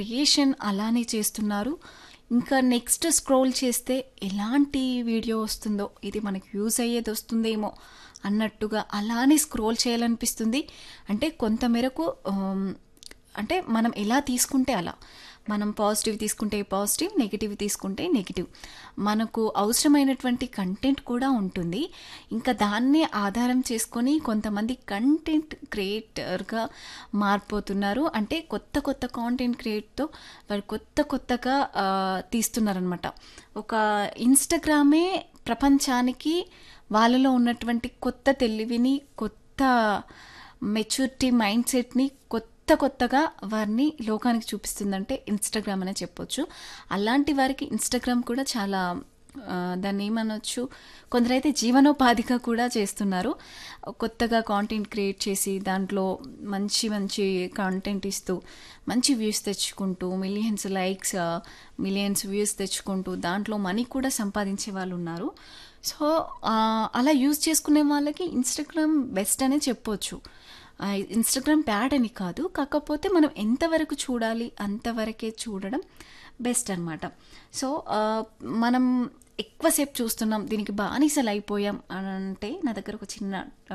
creation అలానే చేస్తున్నారు ఇంకా నెక్స్ట్ స్క్రోల్ చేస్తే ఎలాంటి వీడియో వస్తుందో ఇది మనకి యూజ్ అయ్యేది వస్తుందేమో అన్నట్టుగా అలానే స్క్రోల్ చేయాలనిపిస్తుంది అంటే కొంతమేరకు ఆమ్, అంటే మనం ఎలా తీసుకుంటే అలా మనం పాజిటివ్ తీసుకుంటే పాజిటివ్ నెగిటివ్ తీసుకుంటే నెగిటివ్ మనకు అవసరమైనటువంటి కంటెంట్ కూడా ఉంటుంది ఇంకా దాన్నే ఆధారం చేసుకొని కొంతమంది కంటెంట్ క్రియేటర్గా మారిపోతున్నారు అంటే కొత్త కొత్త కాంటెంట్ క్రియేట్తో వాళ్ళు కొత్త కొత్తగా ఆ, తీస్తున్నారనమాట ఒక ఇన్స్టాగ్రామే ప్రపంచానికి వాళ్ళలో ఉన్నటువంటి కొత్త తెలివిని కొత్త మెచ్యూరిటీ మైండ్ సెట్ని కొత్త కొత్తగా వారిని లోకానికి చూపిస్తుందంటే ఇన్స్టాగ్రామ్ అనే చెప్పొచ్చు అలాంటి వారికి ఇన్స్టాగ్రామ్ కూడా చాలా ఆ, దాన్ని ఏమనొచ్చు కొందరైతే జీవనోపాధిగా కూడా చేస్తున్నారు కొత్తగా కాంటెంట్ క్రియేట్ చేసి దాంట్లో మంచి మంచి కాంటెంట్ ఇస్తూ మంచి వ్యూస్ తెచ్చుకుంటూ మిలియన్స్ లైక్స్ మిలియన్స్ వ్యూస్ తెచ్చుకుంటూ దాంట్లో మనీ కూడా సంపాదించే వాళ్ళు ఉన్నారు సో ఆ, అలా యూజ్ చేసుకునే వాళ్ళకి ఇన్స్టాగ్రామ్ బెస్ట్ అనే చెప్పొచ్చు ఆ, ఇన్స్టాగ్రామ్ బ్యాడ్ అని కాదు కాకపోతే మనం ఎంతవరకు చూడాలి అంతవరకే చూడడం బెస్ట్ అనమాట సో ఆ, మనం ఎక్కువసేపు చూస్తున్నాం దీనికి బానిసలు అయిపోయాం అని అంటే నా దగ్గర ఒక చిన్న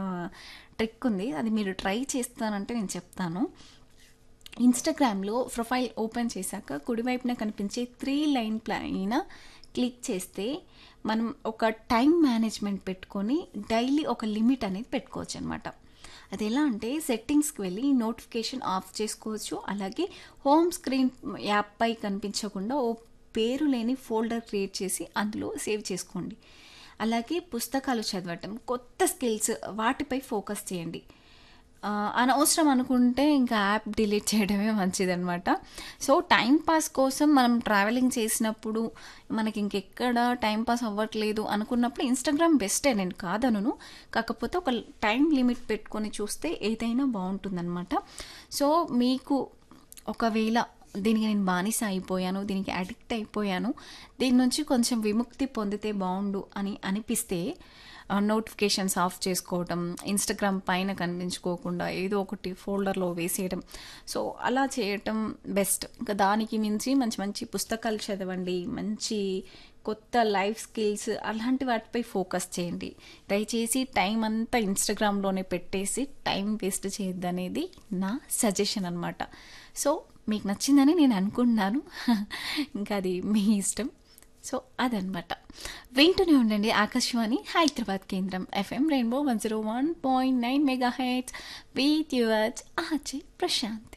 ట్రిక్ ఉంది అది మీరు ట్రై చేస్తానంటే నేను చెప్తాను ఇన్స్టాగ్రామ్లో ప్రొఫైల్ ఓపెన్ చేశాక కుడివైపున కనిపించే త్రీ లైన్ పైన క్లిక్ చేస్తే మనం ఒక టైం మేనేజ్మెంట్ పెట్టుకొని డైలీ ఒక లిమిట్ అనేది పెట్టుకోవచ్చు అనమాట అది ఎలా అంటే సెట్టింగ్స్కి వెళ్ళి నోటిఫికేషన్ ఆఫ్ చేసుకోవచ్చు అలాగే హోమ్ స్క్రీన్ యాప్పై కనిపించకుండా ఓ పేరు లేని ఫోల్డర్ క్రియేట్ చేసి అందులో సేవ్ చేసుకోండి అలాగే పుస్తకాలు చదవటం కొత్త స్కిల్స్ వాటిపై ఫోకస్ చేయండి ఆ, అనవసరం అనుకుంటే ఇంకా యాప్ డిలీట్ చేయడమే మంచిదన్నమాట సో టైం పాస్ కోసం మనం ట్రావెలింగ్ చేసినప్పుడు మనకి ఇంకెక్కడ టైం పాస్ అవ్వట్లేదు అనుకున్నప్పుడు ఇన్స్టాగ్రామ్ బెస్టే నేను కాదనును కాకపోతే ఒక టైం లిమిట్ పెట్టుకొని చూస్తే ఏదైనా బాగుంటుందన్నమాట సో మీకు ఒకవేళ దీనికి నేను బానిస అయిపోయాను దీనికి అడిక్ట్ అయిపోయాను దీని నుంచి కొంచెం విముక్తి పొందితే బాగుండు అని అనిపిస్తే నోటిఫికేషన్స్ ఆఫ్ చేసుకోవటం ఇన్స్టాగ్రామ్ పైన కనిపించుకోకుండా ఏదో ఒకటి ఫోల్డర్లో వేసేయడం సో అలా చేయటం బెస్ట్ ఇంకా దానికి మించి మంచి మంచి పుస్తకాలు చదవండి మంచి కొత్త లైఫ్ స్కిల్స్ అలాంటి వాటిపై ఫోకస్ చేయండి దయచేసి టైం అంతా ఇన్స్టాగ్రామ్లోనే పెట్టేసి టైం వేస్ట్ చేయొద్దనేది నా సజెషన్ అనమాట సో మీకు నచ్చిందని నేను అనుకుంటున్నాను ఇంకా అది మీ ఇష్టం సో అదనమాట వింటూనే ఉండండి ఆకాశవాణి హైదరాబాద్ కేంద్రం FM rainbow one zero one point nine mega heads with yours ఆచే ప్రశాంత్